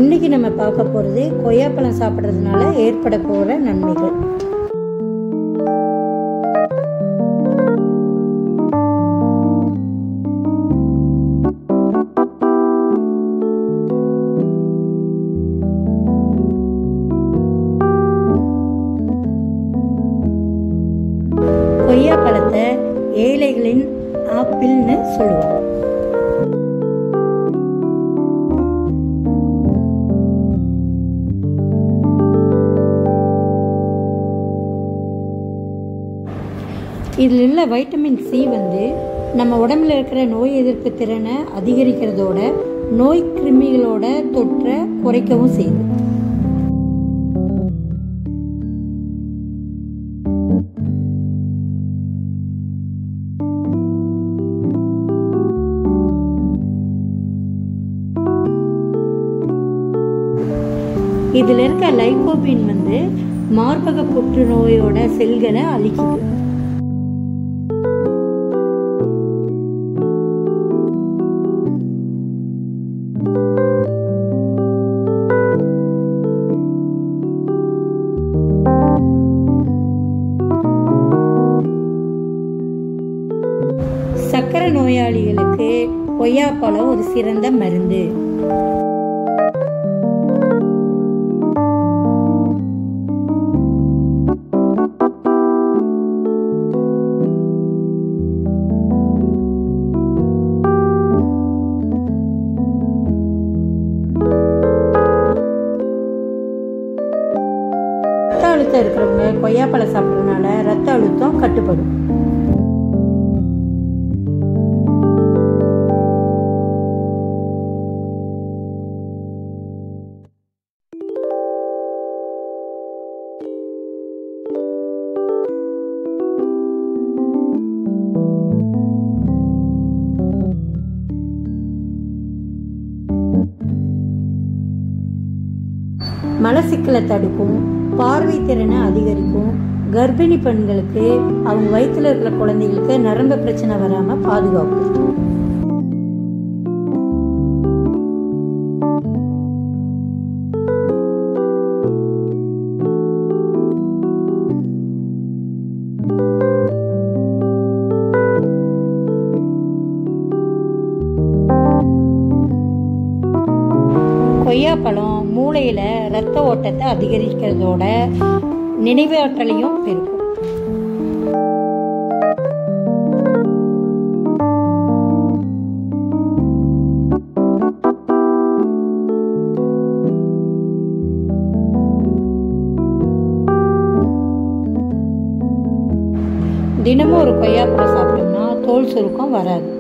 இன்னைக்கு நம்ம பார்க்க போகிறது கொய்யாப்பழம் சாப்பிட்றதுனால ஏற்பட போகிற நன்மைகள் கொய்யாப்பழத்தை ஏழைகளின் ஆப்பிள்னு சொல்லுவாங்க இதில் உள்ள வைட்டமின் சி வந்து நம்ம உடம்புல இருக்கிற நோய் எதிர்ப்பு திறனை அதிகரிக்கிறதோட நோய் கிருமிகளோட தொற்றை குறைக்கவும் செய்யுது இதில் இருக்க லைகோபின் வந்து மார்பக புற்றுநோயோட செல்களை அழிக்குது சக்கரை நோயாளிகளுக்கு கொய்யாப்பழம் ஒரு சிறந்த மருந்து ரத்த அழுத்தம் இருக்கிறவங்க கொய்யாப்பழம் சாப்பிட்றதுனால ரத்த அழுத்தம் கட்டுப்படும் மலசிக்கலை தடுக்கும் பார்வை திறனை அதிகரிக்கும் கர்ப்பிணி பெண்களுக்கு அவங்க வயிற்றுல இருக்கிற குழந்தைகளுக்கு நரம்பு பிரச்சனை வராம பாதுகாக்கும் கொய்யாப்பழம் மூளையில் ரத்த ஓட்டத்தை அதிகரிக்கிறதோட நினைவாற்றலையும் பெருக்கும் தினமும் ஒரு கொய்யாப்பழம் சாப்பிட்டோம்னா தோல் சுருக்கம் வராது